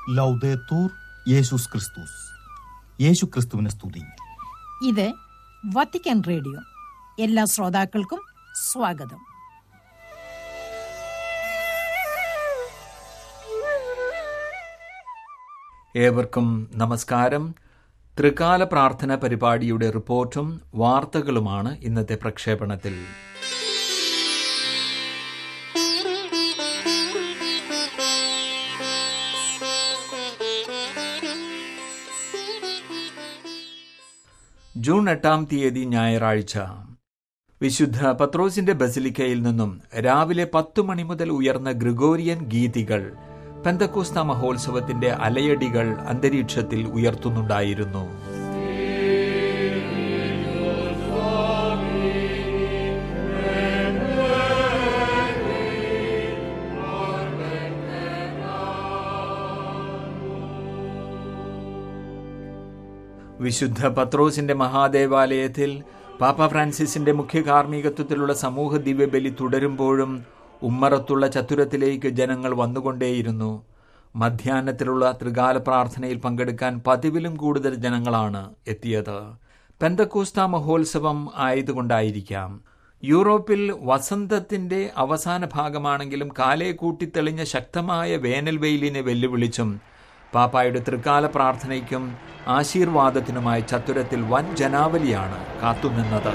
ലൗദേത്തൂർ യേശുസ് ക്രിസ്തുസ് യേശു ക്രിസ്തുവിനെ സ്തുതി ഇത് വത്തിക്കാൻ റേഡിയോ എല്ലാ ശ്രോതാക്കൾക്കും സ്വാഗതം ഏവർക്കും നമസ്കാരം ത്രികാല പ്രാർത്ഥന പരിപാടിയുടെ റിപ്പോർട്ടും വാർത്തകളുമാണ് ഇന്നത്തെ പ്രക്ഷേപണത്തിൽ ജൂൺ എട്ടാം തീയതി ഞായറാഴ്ച വിശുദ്ധ പത്രോസിന്റെ ബസിലിക്കയിൽ നിന്നും രാവിലെ പത്തു മണി മുതൽ ഉയർന്ന ഗ്രിഗോറിയൻ ഗീതികൾ പെന്തക്കോസ്ത മഹോത്സവത്തിന്റെ അലയടികൾ അന്തരീക്ഷത്തിൽ ഉയർത്തുന്നുണ്ടായിരുന്നു വിശുദ്ധ പത്രോസിന്റെ മഹാദേവാലയത്തിൽ പാപ്പ ഫ്രാൻസിസിന്റെ മുഖ്യ കാർമ്മികത്വത്തിലുള്ള സമൂഹ ദിവ്യബലി തുടരുമ്പോഴും ഉമ്മറത്തുള്ള ചത്തുരത്തിലേക്ക് ജനങ്ങൾ വന്നുകൊണ്ടേയിരുന്നു മധ്യാഹ്നത്തിലുള്ള ത്രികാല പ്രാർത്ഥനയിൽ പങ്കെടുക്കാൻ പതിവിലും കൂടുതൽ ജനങ്ങളാണ് എത്തിയത് പെന്തക്കോസ്ത മഹോത്സവം ആയതുകൊണ്ടായിരിക്കാം യൂറോപ്പിൽ വസന്തത്തിന്റെ അവസാന ഭാഗമാണെങ്കിലും കാലേ കൂട്ടിത്തെളിഞ്ഞ ശക്തമായ വേനൽ വെയിലിനെ വെല്ലുവിളിച്ചും പാപ്പായുടെ തൃക്കാല പ്രാർത്ഥനയ്ക്കും ആശീർവാദത്തിനുമായി ചത്തുരത്തിൽ വൻ ജനാവലിയാണ് കാത്തുനിന്നത്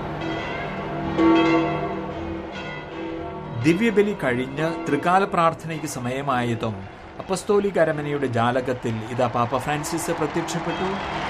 ദിവ്യബലി കഴിഞ്ഞ് ത്രികാല പ്രാർത്ഥനയ്ക്ക് സമയമായതും അപ്പസ്തോലിക് അരമനയുടെ ജാലകത്തിൽ ഇതാ പാപ്പ ഫ്രാൻസിസ് പ്രത്യക്ഷപ്പെട്ടു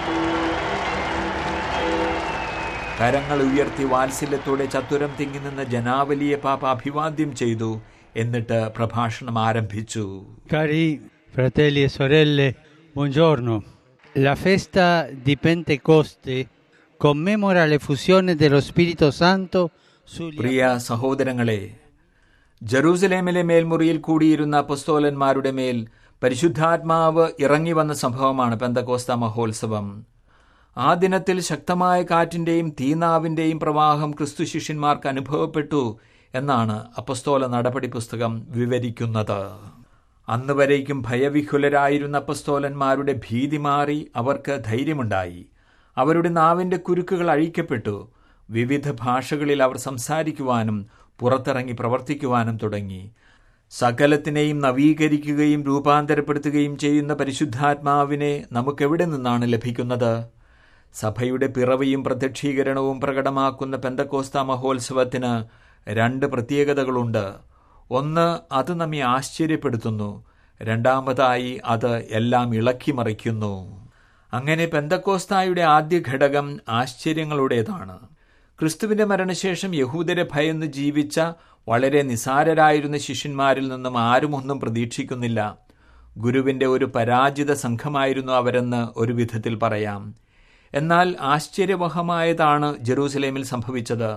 കരങ്ങൾ ഉയർത്തി വാത്സല്യത്തോടെ ചത്തുരം തിങ്ങി നിന്ന ജനാവലിയെ പാപ്പ അഭിവാദ്യം ചെയ്തു എന്നിട്ട് പ്രഭാഷണം ആരംഭിച്ചു Cari fratelli e sorelle, buongiorno. La festa di Pentecoste commemora l'effusione dello Spirito Santo sugli പ്രിയ സഹോദരങ്ങളെ ജെറൂസലേമിലെ മേൽമുറിയിൽ കൂടിയിരുന്ന അപ്പസ്തോലന്മാരുടെ മേൽ പരിശുദ്ധാത്മാവ് ഇറങ്ങി വന്ന സംഭവമാണ് പെന്തകോസ്ത മഹോത്സവം ആ ദിനത്തിൽ ശക്തമായ കാറ്റിന്റെയും തീനാവിന്റെയും പ്രവാഹം ക്രിസ്തു ശിഷ്യന്മാർക്ക് അനുഭവപ്പെട്ടു എന്നാണ് അപ്പസ്തോല നടപടി പുസ്തകം വിവരിക്കുന്നത് അന്ന് വരേക്കും ഭയവിഹുലരായിരുന്ന അപ്പസ്തോലന്മാരുടെ ഭീതി മാറി അവർക്ക് ധൈര്യമുണ്ടായി അവരുടെ നാവിന്റെ കുരുക്കുകൾ അഴിക്കപ്പെട്ടു വിവിധ ഭാഷകളിൽ അവർ സംസാരിക്കുവാനും പുറത്തിറങ്ങി പ്രവർത്തിക്കുവാനും തുടങ്ങി സകലത്തിനെയും നവീകരിക്കുകയും രൂപാന്തരപ്പെടുത്തുകയും ചെയ്യുന്ന പരിശുദ്ധാത്മാവിനെ നമുക്കെവിടെ നിന്നാണ് ലഭിക്കുന്നത് സഭയുടെ പിറവിയും പ്രത്യക്ഷീകരണവും പ്രകടമാക്കുന്ന പെന്തക്കോസ്ത മഹോത്സവത്തിന് രണ്ട് പ്രത്യേകതകളുണ്ട് ഒന്ന് അത് നമ്മെ ആശ്ചര്യപ്പെടുത്തുന്നു രണ്ടാമതായി അത് എല്ലാം ഇളക്കിമറിക്കുന്നു അങ്ങനെ പെന്തക്കോസ്തായുടെ ആദ്യ ഘടകം ആശ്ചര്യങ്ങളുടേതാണ് ക്രിസ്തുവിന്റെ മരണശേഷം യഹൂദരെ ഭയന്ന് ജീവിച്ച വളരെ നിസാരരായിരുന്ന ശിഷ്യന്മാരിൽ നിന്നും ആരും ഒന്നും പ്രതീക്ഷിക്കുന്നില്ല ഗുരുവിന്റെ ഒരു പരാജിത സംഘമായിരുന്നു അവരെന്ന് ഒരു വിധത്തിൽ പറയാം എന്നാൽ ആശ്ചര്യവഹമായതാണ് ജെറൂസലേമിൽ സംഭവിച്ചത്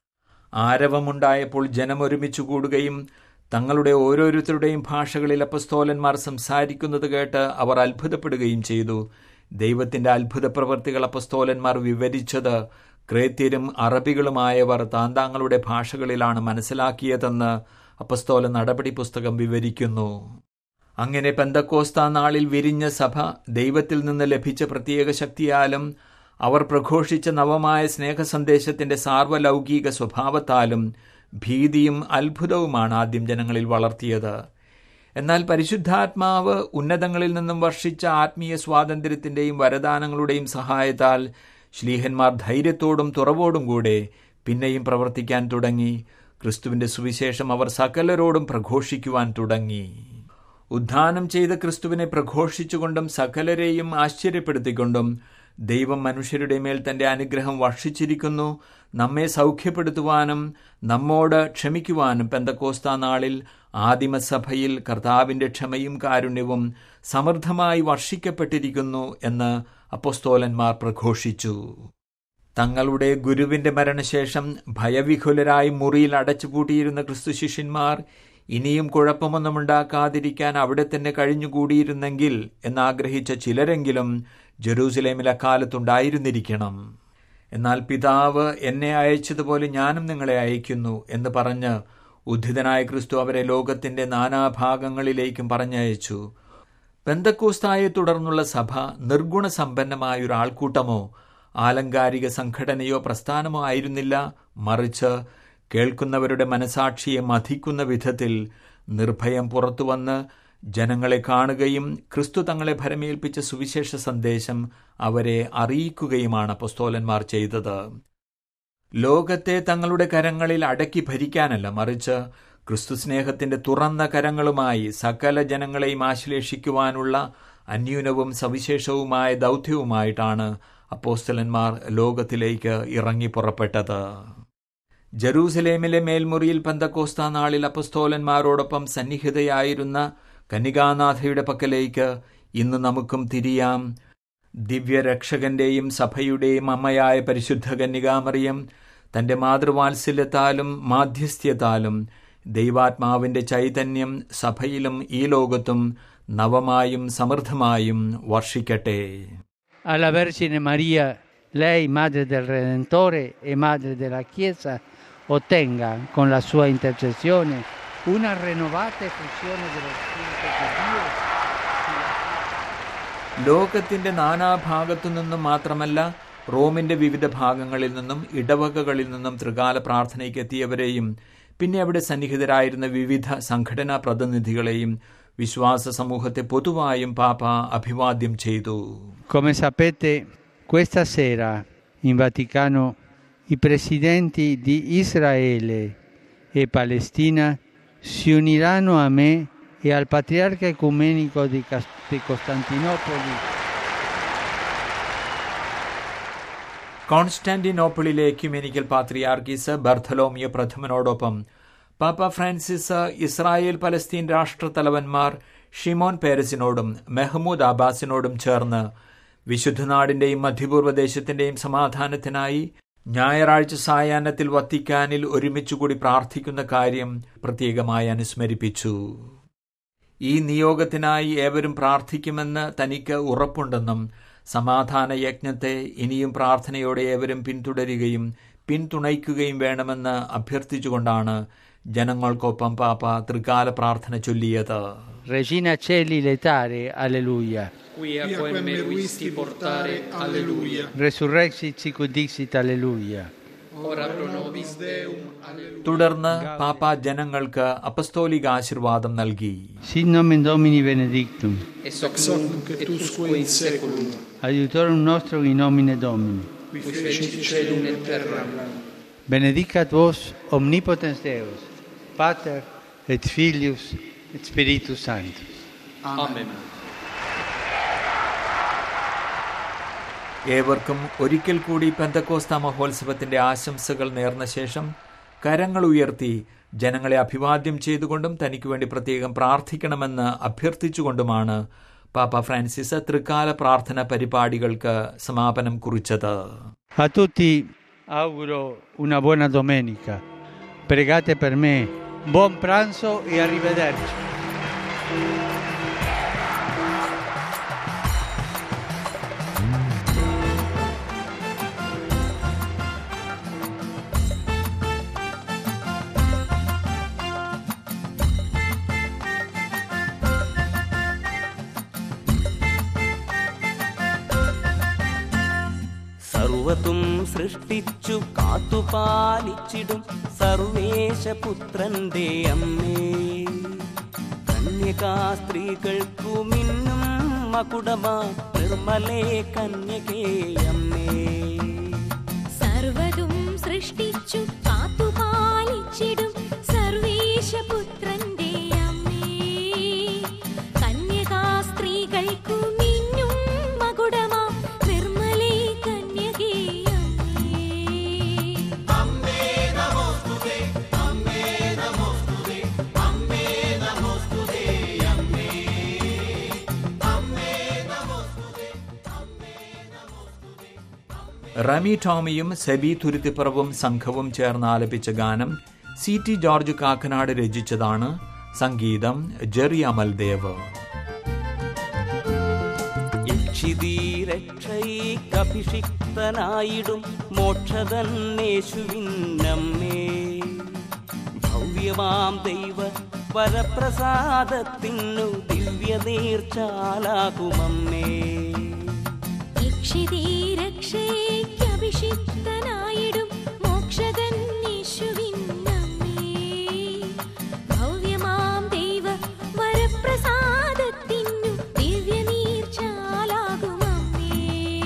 ആരവമുണ്ടായപ്പോൾ ജനം ഒരുമിച്ച് കൂടുകയും തങ്ങളുടെ ഓരോരുത്തരുടെയും ഭാഷകളിൽ അപ്പസ്തോലന്മാർ സംസാരിക്കുന്നത് കേട്ട് അവർ അത്ഭുതപ്പെടുകയും ചെയ്തു ദൈവത്തിന്റെ അത്ഭുത പ്രവർത്തികൾ അപ്പസ്തോലന്മാർ വിവരിച്ചത് ക്രേത്യരും അറബികളുമായവർ താന്താങ്ങളുടെ ഭാഷകളിലാണ് മനസ്സിലാക്കിയതെന്ന് അപ്പസ്തോല നടപടി പുസ്തകം വിവരിക്കുന്നു അങ്ങനെ പെന്തക്കോസ്ത നാളിൽ വിരിഞ്ഞ സഭ ദൈവത്തിൽ നിന്ന് ലഭിച്ച പ്രത്യേക ശക്തിയാലും അവർ പ്രഘോഷിച്ച നവമായ സ്നേഹസന്ദേശത്തിന്റെ സാർവലൗകിക സ്വഭാവത്താലും ഭീതിയും അത്ഭുതവുമാണ് ആദ്യം ജനങ്ങളിൽ വളർത്തിയത് എന്നാൽ പരിശുദ്ധാത്മാവ് ഉന്നതങ്ങളിൽ നിന്നും വർഷിച്ച ആത്മീയ സ്വാതന്ത്ര്യത്തിന്റെയും വരദാനങ്ങളുടെയും സഹായത്താൽ ശ്ലീഹന്മാർ ധൈര്യത്തോടും തുറവോടും കൂടെ പിന്നെയും പ്രവർത്തിക്കാൻ തുടങ്ങി ക്രിസ്തുവിന്റെ സുവിശേഷം അവർ സകലരോടും പ്രഘോഷിക്കുവാൻ തുടങ്ങി ഉദ്ധാനം ചെയ്ത ക്രിസ്തുവിനെ പ്രഘോഷിച്ചുകൊണ്ടും സകലരെയും ആശ്ചര്യപ്പെടുത്തിക്കൊണ്ടും ദൈവം മനുഷ്യരുടെ മേൽ തന്റെ അനുഗ്രഹം വർഷിച്ചിരിക്കുന്നു നമ്മെ സൗഖ്യപ്പെടുത്തുവാനും നമ്മോട് ക്ഷമിക്കുവാനും പെന്തക്കോസ്ത നാളിൽ ആദിമസഭയിൽ കർത്താവിന്റെ ക്ഷമയും കാരുണ്യവും സമൃദ്ധമായി വർഷിക്കപ്പെട്ടിരിക്കുന്നു എന്ന് അപ്പൊസ്തോലന്മാർ പ്രഘോഷിച്ചു തങ്ങളുടെ ഗുരുവിന്റെ മരണശേഷം ഭയവിഹുലരായി മുറിയിൽ അടച്ചുപൂട്ടിയിരുന്ന ക്രിസ്തു ശിഷ്യന്മാർ ഇനിയും കുഴപ്പമൊന്നുമുണ്ടാക്കാതിരിക്കാൻ അവിടെ തന്നെ കഴിഞ്ഞുകൂടിയിരുന്നെങ്കിൽ എന്നാഗ്രഹിച്ച ചിലരെങ്കിലും ജെറൂസലേമിൽ അക്കാലത്തുണ്ടായിരുന്നിരിക്കണം എന്നാൽ പിതാവ് എന്നെ അയച്ചതുപോലെ ഞാനും നിങ്ങളെ അയക്കുന്നു എന്ന് പറഞ്ഞ് ഉദ്ധിതനായ ക്രിസ്തു അവരെ ലോകത്തിന്റെ നാനാഭാഗങ്ങളിലേക്കും പറഞ്ഞയച്ചു പെന്തക്കോസ്തായെ തുടർന്നുള്ള സഭ നിർഗുണസമ്പന്നമായ ഒരു ആൾക്കൂട്ടമോ ആലങ്കാരിക സംഘടനയോ പ്രസ്ഥാനമോ ആയിരുന്നില്ല മറിച്ച് കേൾക്കുന്നവരുടെ മനസാക്ഷിയെ മഥിക്കുന്ന വിധത്തിൽ നിർഭയം പുറത്തുവന്ന് ജനങ്ങളെ കാണുകയും ക്രിസ്തു തങ്ങളെ ഭരമേൽപ്പിച്ച സുവിശേഷ സന്ദേശം അവരെ അറിയിക്കുകയുമാണ് അപ്പസ്തോലന്മാർ ചെയ്തത് ലോകത്തെ തങ്ങളുടെ കരങ്ങളിൽ അടക്കി ഭരിക്കാനല്ല മറിച്ച് ക്രിസ്തു സ്നേഹത്തിന്റെ തുറന്ന കരങ്ങളുമായി സകല ജനങ്ങളെയും ആശ്ലേഷിക്കുവാനുള്ള അന്യൂനവും സവിശേഷവുമായ ദൗത്യവുമായിട്ടാണ് അപ്പോസ്തലന്മാർ ലോകത്തിലേക്ക് ഇറങ്ങി പുറപ്പെട്ടത് ജെറൂസലേമിലെ മേൽമുറിയിൽ പന്തക്കോസ്ത നാളിൽ അപ്പസ്തോലന്മാരോടൊപ്പം സന്നിഹിതയായിരുന്ന കനികാനാഥയുടെ പക്കലേക്ക് ഇന്ന് നമുക്കും തിരിയാം ദിവ്യരക്ഷകന്റെയും സഭയുടെയും അമ്മയായ പരിശുദ്ധ കന്യകാമറിയം തന്റെ മാതൃവാത്സല്യത്താലും മാധ്യസ്ഥ്യത്താലും ദൈവാത്മാവിന്റെ ചൈതന്യം സഭയിലും ഈ ലോകത്തും നവമായും സമൃദ്ധമായും വർഷിക്കട്ടെ Alla Vergine Maria, lei Madre del Redentore e Madre della Chiesa, ottenga con la sua intercessione una rinnovata effusione dello Spirito di Dio ലോകത്തിന്റെ നാനാഭാഗത്തു നിന്നും മാത്രമല്ല റോമിന്റെ വിവിധ ഭാഗങ്ങളിൽ നിന്നും ഇടവകകളിൽ നിന്നും ത്രികാല പ്രാർത്ഥനയ്ക്ക് എത്തിയവരെയും പിന്നെ അവിടെ സന്നിഹിതരായിരുന്ന വിവിധ സംഘടനാ പ്രതിനിധികളെയും വിശ്വാസ സമൂഹത്തെ പൊതുവായും പാപ്പ അഭിവാദ്യം ചെയ്തു Come sapete, questa sera in Vaticano i presidenti di Israele e Palestina si uniranno a me e al patriarca ecumenico di, Cas- di Costantinopoli കോൺസ്റ്റാന്റിനോപ്പിളിലെ എക്യുമെനിക്കൽ പാത്രിയാർക്കീസ് ബർത്തലോമിയോ പ്രഥമനോടൊപ്പം പാപ്പ ഫ്രാൻസിസ് ഇസ്രായേൽ പലസ്തീൻ രാഷ്ട്രത്തലവന്മാർ ഷിമോൻ പേരസിനോടും മെഹ്മൂദ് അബ്ബാസിനോടും ചേർന്ന് വിശുദ്ധനാടിന്റെയും മധ്യപൂർവ്വദേശത്തിന്റെയും സമാധാനത്തിനായി ഞായറാഴ്ച സായാഹ്നത്തിൽ വത്തിക്കാനിൽ ഒരുമിച്ചുകൂടി പ്രാർത്ഥിക്കുന്ന കാര്യം പ്രത്യേകമായി അനുസ്മരിപ്പിച്ചു ഈ നിയോഗത്തിനായി ഏവരും പ്രാർത്ഥിക്കുമെന്ന് തനിക്ക് ഉറപ്പുണ്ടെന്നും സമാധാന യജ്ഞത്തെ ഇനിയും പ്രാർത്ഥനയോടെ ഏവരും പിന്തുടരുകയും പിന്തുണയ്ക്കുകയും വേണമെന്ന് അഭ്യർത്ഥിച്ചുകൊണ്ടാണ് ജനങ്ങൾക്കൊപ്പം പാപ്പ ത്രികാല പ്രാർത്ഥന ചൊല്ലിയത് Regina Celi letare, alleluia. Quia quem meruisti portare, alleluia. Resurrexit sicut dixit, alleluia. Ora pro nobis Deum, alleluia. തുടർന്ന് പാപ്പ ജനങ്ങൾക്ക് അപ്പസ്തോലിക ആശീർവാദം നൽകി Sit nomen Domini benedictum, Ex hoc nunc et usque in seculum, adiutorum nostrum in nomine Domini. qui fecit celum et terram. Benedicat vos omnipotens Deus, Pater et Filius et Spiritus Sanctus. Amen. ഏവർക്കും ഒരിക്കൽ കൂടി പെന്തക്കോസ്ത മഹോത്സവത്തിന്റെ ആശംസകൾ നേർന്ന ശേഷം കരങ്ങൾ ഉയർത്തി ജനങ്ങളെ അഭിവാദ്യം ചെയ്തുകൊണ്ടും തനിക്ക് വേണ്ടി പ്രത്യേകം പ്രാർത്ഥിക്കണമെന്ന് അഭ്യർത്ഥിച്ചുകൊണ്ടുമാണ് പാപ്പ ഫ്രാൻസിസ് തൃക്കാല പ്രാർത്ഥന പരിപാടികൾക്ക് സമാപനം കുറിച്ചത് A tutti auguro una buona domenica. Pregate per me. Buon pranzo e arrivederci. സർവതും സൃഷ്ടിച്ചു കാത്തുപാലിച്ചിടും സർവേശപുത്രന്റെ അമ്മേ കന്യകാസ്ത്രീകൾക്കു മിന്നും മകുടമാ നിർമ്മലേ കന്യകേ അമ്മേ സർവതും സൃഷ്ടിച്ചു കാത്തുപാലിച്ചിടും സർവേശപുത്രന്റെ അമ്മേ കന്യകാസ്ത്രീകൾക്കു മിന്നും മകുടമാ നിർമ്മലേ കന്യകേ അമ്മേ റമി ടോമിയും സെബി തുരുത്തിപ്പുറവും സംഘവും ചേർന്ന് ആലപിച്ച ഗാനം സി ടി ജോർജ് കാക്കനാട് രചിച്ചതാണ് സംഗീതം ജെറി അമൽദേവ് യക്ഷിതീരക്ഷൈക്കഭിഷിക്തനായിടും മോക്ഷതന്നേശുവിന്നമ്മേ ഭവ്യമാം ദൈവ വരപ്രസാദത്തിനു ദിവ്യ ദിവ്യ നീർച്ചാലാകുമമ്മേ രക്ഷിതേ രക്ഷയ്ക്കഭിഷിക്തനായിടും മോക്ഷകൻ യേശുവിൻ നമ്മേ. ഭവ്യമാം ദൈവ വരപ്രസാദത്തിനു ദിവ്യനീർച്ചാലാകുമമ്മേ.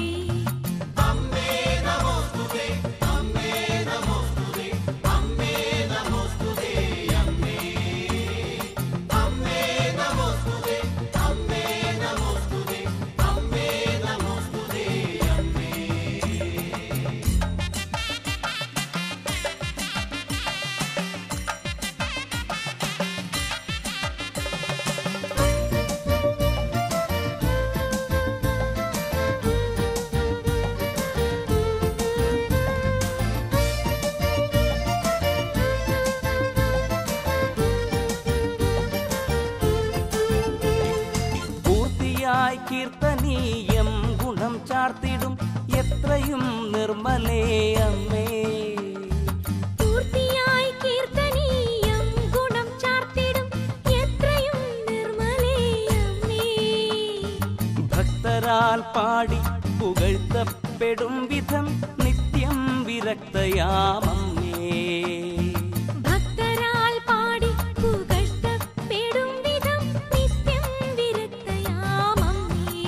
പൂർത്തിയായി കീർത്തനീയം ഗുണം ചാർത്തിടും എത്രയും നിർമ്മലേ അമ്മേ പൂർത്തിയായി കീർത്തനീയം ഗുണം ചാർത്തിടും എത്രയും നിർമ്മലേ അമ്മേ. ഭക്തരാൽ പാടി പുകഴ്ത്തപ്പെടും വിധം നിത്യം വിരക്തയാമമ്മേ ഭക്തരാൽ പാടി പുകഴ്ത്തപ്പെടും വിധം നിത്യം വിരക്തയാമമ്മേ.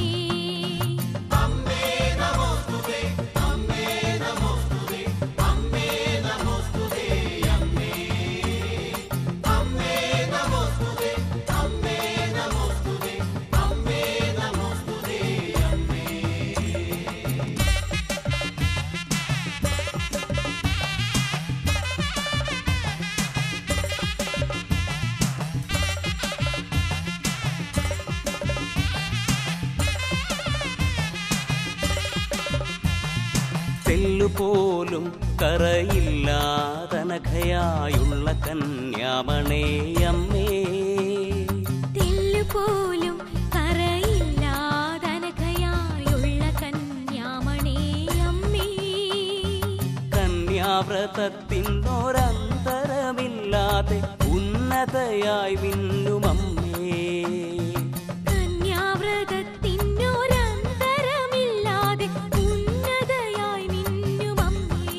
തെല്ലുപോലും കറയില്ലാതനഘയായുള്ള കന്യാമണേ അമ്മേ തെല്ലുപോലും കറയില്ലാതനഘയായുള്ള കന്യാമണേ അമ്മേ. കന്യാവ്രതത്തിനൊരന്തരമില്ലാതെ ഉന്നതയായി വിണ്ണുമമ്മേ കന്യാവ്രതത്തിനൊരന്തരമില്ലാതെ ഉന്നതയായി മിന്നുമമ്മേ.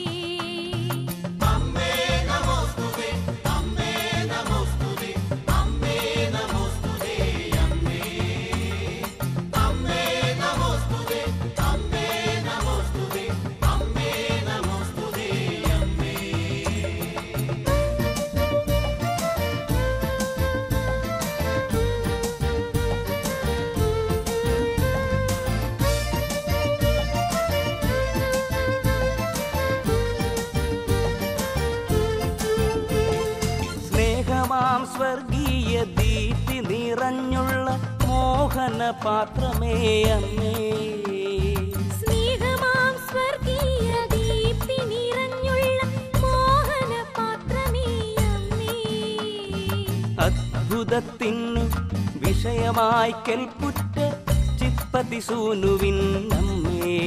സ്നേഹമാം സ്വർഗീയ ദീപ്തി നിറഞ്ഞുള്ള മോഹന പാത്രമേ അമ്മേ സ്നേഹമാം സ്വർഗീയ ദീപ്തി നിറഞ്ഞുള്ള മോഹനപാത്രമേ അമ്മേ. അത്ഭുതത്തിനു വിഷയമായി കെൽപ്പുറ്റ ചിപ്പതി സൂനുവിൻ അമ്മേ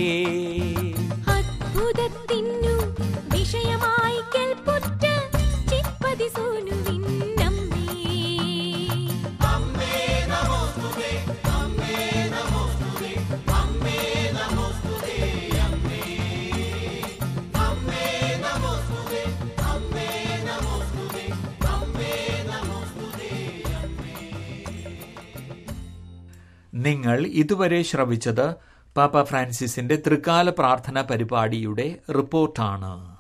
അത്ഭുതത്തിനു വിഷയമായി കെൽപ്പുറ്റ ചിപ്പതി സൂനുവിൻ അമ്മേ. നിങ്ങൾ ഇതുവരെ ശ്രവിച്ചത് പാപ്പ ഫ്രാൻസിസിന്റെ ത്രികാല പ്രാർത്ഥന പരിപാടിയുടെ റിപ്പോർട്ടാണ്